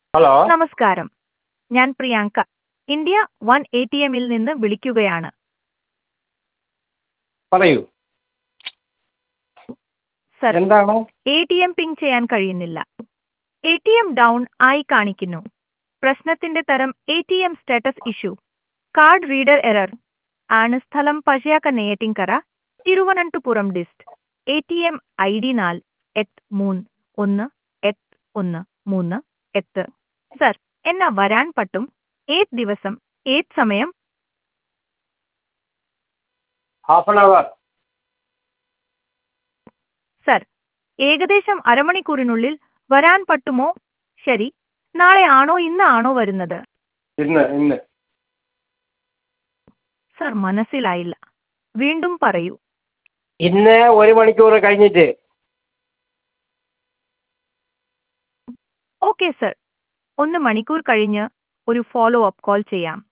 hello നമസ്കാരം ഞാൻ Priyanka India one A T എമ്മിൽ നിന്ന് വിളിക്കുകയാണ് പറയൂ സർ എന്താണ് എ ടി എം പിങ് ചെയ്യാൻ കഴിയുന്നില്ല എ ടി എം ഡൗൺ ആയി കാണിക്കുന്നു പ്രശ്നത്തിന്റെ തരം A T M status issue card reader error ആണ് സ്ഥലം പശയാക്ക Neyyattinkara Thiruvananthapuram dist A T M I D നാൽ എട്ട് മൂന്ന് ഒന്ന് എട്ട് ഒന്ന് മൂന്ന് എട്ട് സർ എന്നാ വരാൻ പറ്റും ഏത് ദിവസം ഏത് സമയം ഹാഫ് ആൻ അവർ സർ ഏകദേശം അരമണിക്കൂറിനുള്ളിൽ വരാൻ പറ്റുമോ ശരി നാളെ ആണോ ഇന്ന് ആണോ വരുന്നത് ഇന്ന് ഇന്ന് സർ മനസ്സിലായില്ല വീണ്ടും പറയൂ ഇന്ന് ഒരു മണിക്കൂർ കഴിഞ്ഞിട്ട് ഓക്കെ സർ ഒന്ന് മണിക്കൂർ കഴിഞ്ഞ് ഒരു ഫോളോ അപ്പ് കോൾ ചെയ്യാം